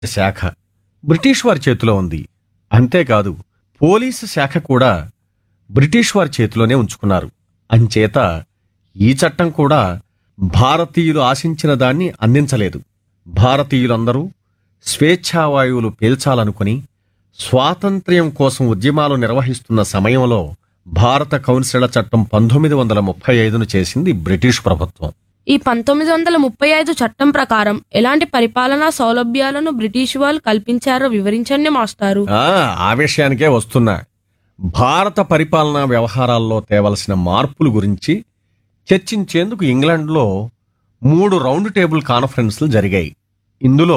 శాఖ బ్రిటిష్ వారి చేతిలో ఉంది అంతేకాదు పోలీసు శాఖ కూడా బ్రిటిష్ వారి చేతిలోనే ఉంచుకున్నారు అంచేత ఈ చట్టం కూడా భారతీయులు ఆశించిన దాన్ని అందించలేదు భారతీయులందరూ స్వేచ్ఛావాయువులు పీల్చాలనుకుని స్వాతంత్ర్యం కోసం ఉద్యమాలు నిర్వహిస్తున్న సమయంలో భారత కౌన్సిళ్ల చట్టం పంతొమ్మిది వందల ముప్పై ఐదును చేసింది బ్రిటిష్ ప్రభుత్వం ఈ పంతొమ్మిది వందల ముప్పై ఐదు చట్టం ప్రకారం ఎలాంటి పరిపాలనా సౌలభ్యాలను బ్రిటిష్ వాళ్ళు కల్పించారో వివరించండి మాస్టారు ఆ, ఆ విషయానికే వస్తున్నా భారత పరిపాలనా వ్యవహారాల్లో తేవలసిన మార్పుల గురించి చర్చించేందుకు ఇంగ్లాండ్లో మూడు రౌండ్ టేబుల్ కాన్ఫరెన్స్లు జరిగాయి ఇందులో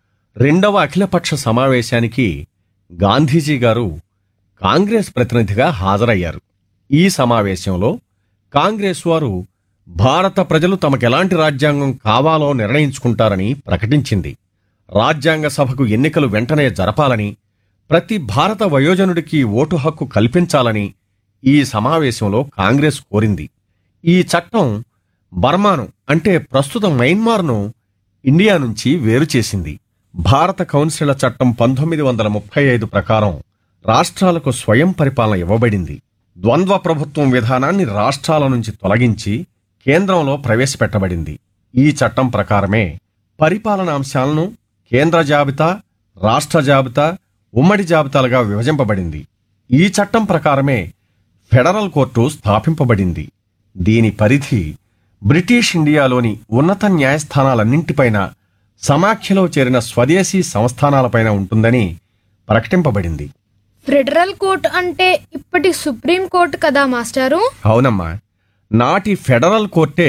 రెండవ అఖిలపక్ష సమావేశానికి గాంధీజీ గారు కాంగ్రెస్ ప్రతినిధిగా హాజరయ్యారు ఈ సమావేశంలో కాంగ్రెస్ వారు భారత ప్రజలు తమకెలాంటి రాజ్యాంగం కావాలో నిర్ణయించుకుంటారని ప్రకటించింది రాజ్యాంగ సభకు ఎన్నికలు వెంటనే జరపాలని ప్రతి భారత వయోజనుడికి ఓటు హక్కు కల్పించాలని ఈ సమావేశంలో కాంగ్రెస్ కోరింది ఈ చట్టం బర్మాను అంటే ప్రస్తుత మయన్మార్ను ఇండియా నుంచి వేరు చేసింది భారత కౌన్సిళ్ల చట్టం పంతొమ్మిది వందల ముప్పై ఐదు ప్రకారం రాష్ట్రాలకు స్వయం పరిపాలన ఇవ్వబడింది ద్వంద్వ ప్రభుత్వం విధానాన్ని రాష్ట్రాల నుంచి తొలగించి కేంద్రంలో ప్రవేశపెట్టబడింది ఈ చట్టం ప్రకారమే పరిపాలనా అంశాలను కేంద్ర జాబితా రాష్ట్ర జాబితా ఉమ్మడి జాబితాలుగా విభజింపబడింది ఈ చట్టం ప్రకారమే ఫెడరల్ కోర్టు స్థాపింపబడింది దీని పరిధి బ్రిటిష్ ఇండియాలోని ఉన్నత న్యాయస్థానాలన్నింటిపైన సమాఖ్యలో చేరిన స్వదేశీ సంస్థానాలపైన ఉంటుందని ప్రకటింపబడింది ఫెడరల్ కోర్ట్ అంటే ఇప్పటి సుప్రీం కోర్ట్ కదా మాస్టారు అవునమ్మా నాటి ఫెడరల్ కోర్టే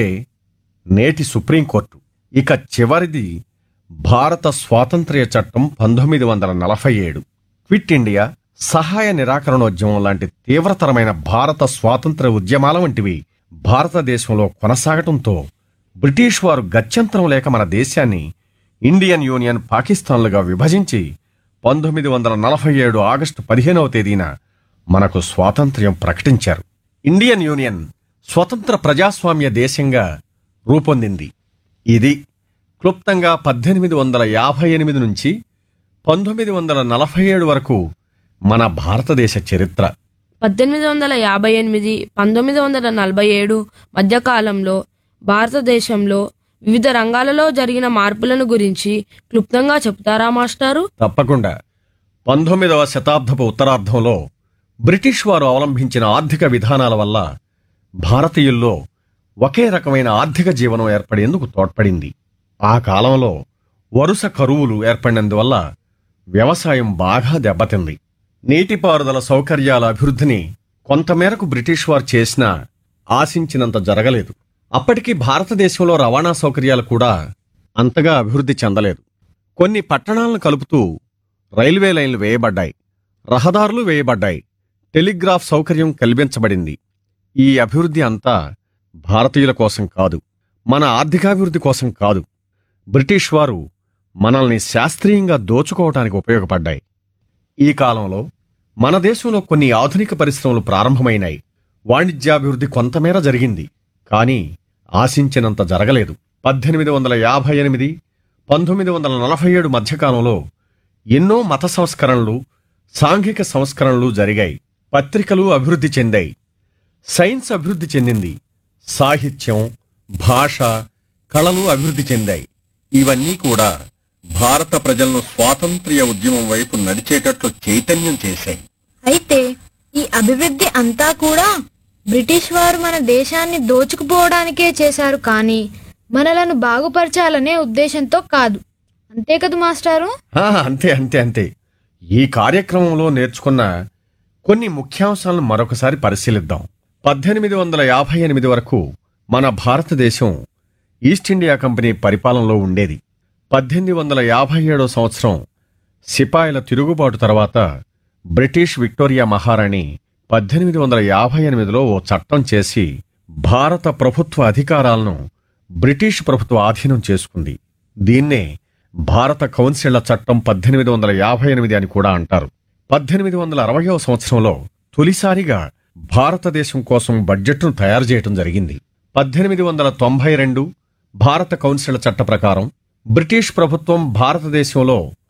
నేటి సుప్రీంకోర్టు ఇక చివరిది భారత స్వాతంత్ర్య చట్టం పంతొమ్మిది వందల నలభై ఏడు క్విట్ ఇండియా సహాయ నిరాకరణోద్యమం లాంటి తీవ్రతరమైన భారత స్వాతంత్ర్య ఉద్యమాల వంటివి భారతదేశంలో కొనసాగటంతో బ్రిటిష్ వారు గత్యంతరం లేక మన దేశాన్ని ఇండియన్ యూనియన్ పాకిస్తాన్లుగా విభజించి పంతొమ్మిది వందల నలభై ఏడు ఆగస్టు పదిహేనవ తేదీన మనకు స్వాతంత్ర్యం ప్రకటించారు ఇండియన్ యూనియన్ స్వతంత్ర ప్రజాస్వామ్య దేశంగా రూపొందింది ఇది క్లుప్తంగా పద్దెనిమిది వందల యాభై ఎనిమిది నుంచి పంతొమ్మిది వందల నలభై ఏడు వరకు మన భారతదేశ చరిత్ర పద్దెనిమిది వందల యాభై ఎనిమిది పంతొమ్మిది వందల నలభై ఏడు మధ్యకాలంలో భారతదేశంలో వివిధ రంగాలలో జరిగిన మార్పులను గురించి క్లుప్తంగా చెప్తారా మాస్టారు తప్పకుండా పంతొమ్మిదవ శతాబ్దపు ఉత్తరార్ధంలో బ్రిటిష్ వారు అవలంబించిన ఆర్థిక విధానాల వల్ల భారతీయుల్లో ఒకే రకమైన ఆర్థిక జీవనం ఏర్పడేందుకు తోడ్పడింది ఆ కాలంలో వరుస కరువులు ఏర్పడినందువల్ల వ్యవసాయం బాగా దెబ్బతింది నీటిపారుదల సౌకర్యాల అభివృద్ధిని కొంతమేరకు బ్రిటిష్ వారు చేసినా ఆశించినంత జరగలేదు అప్పటికి భారతదేశంలో రవాణా సౌకర్యాలు కూడా అంతగా అభివృద్ధి చెందలేదు కొన్ని పట్టణాలను కలుపుతూ రైల్వే లైన్లు వేయబడ్డాయి రహదారులు వేయబడ్డాయి టెలిగ్రాఫ్ సౌకర్యం కల్పించబడింది ఈ అభివృద్ధి అంతా భారతీయుల కోసం కాదు మన ఆర్థికాభివృద్ధి కోసం కాదు బ్రిటిష్ వారు మనల్ని శాస్త్రీయంగా దోచుకోవటానికి ఉపయోగపడ్డాయి ఈ కాలంలో మన దేశంలో కొన్ని ఆధునిక పరిశ్రమలు ప్రారంభమైనాయి వాణిజ్యాభివృద్ధి కొంతమేర జరిగింది కానీ ఆశించినంత జరగలేదు పద్దెనిమిది వందల యాభై ఎనిమిది పంతొమ్మిది వందల నలభై ఏడు మధ్యకాలంలో ఎన్నో మత సంస్కరణలు సాంఘిక సంస్కరణలు జరిగాయి పత్రికలు అభివృద్ధి చెందాయి సైన్స్ అభివృద్ధి చెందింది సాహిత్యం భాష కళలు అభివృద్ధి చెందాయి ఇవన్నీ కూడా భారత ప్రజలను స్వాతంత్ర్య ఉద్యమం వైపు నడిచేటట్లు చైతన్యం చేశాయి అయితే ఈ అభివృద్ధి అంతా కూడా బ్రిటిష్ వారు మన దేశాన్ని దోచుకుపోవడానికే చేశారు కానీ మనలను బాగుపరచాలనే ఉద్దేశంతో కాదు అంతే కదా మాస్టారు ఆ, అంతే అంతే అంతే ఈ కార్యక్రమంలో నేర్చుకున్న కొన్ని ముఖ్యాంశాలను మరొకసారి పరిశీలిద్దాం పద్దెనిమిది వందల యాభై ఎనిమిది వరకు మన భారతదేశం ఈస్ట్ ఇండియా కంపెనీ పరిపాలనలో ఉండేది పద్దెనిమిది వందల యాభై ఏడో సంవత్సరం సిపాయిల తిరుగుబాటు తర్వాత బ్రిటిష్ విక్టోరియా మహారాణి పద్దెనిమిది వందల యాభై ఎనిమిదిలో ఓ చట్టం చేసి భారత ప్రభుత్వ అధికారాలను బ్రిటిష్ ప్రభుత్వ ఆధీనం చేసుకుంది దీన్నే భారత కౌన్సిళ్ల చట్టం పద్దెనిమిది వందల యాభై ఎనిమిది అని కూడా అంటారు పద్దెనిమిది వందల అరవయవ సంవత్సరంలో తొలిసారిగా భారతదేశం కోసం బడ్జెట్ను తయారు చేయటం జరిగింది పద్దెనిమిది వందల తొంభై రెండు భారత కౌన్సిళ్ల చట్ట ప్రకారం బ్రిటిష్ ప్రభుత్వం భారతదేశంలో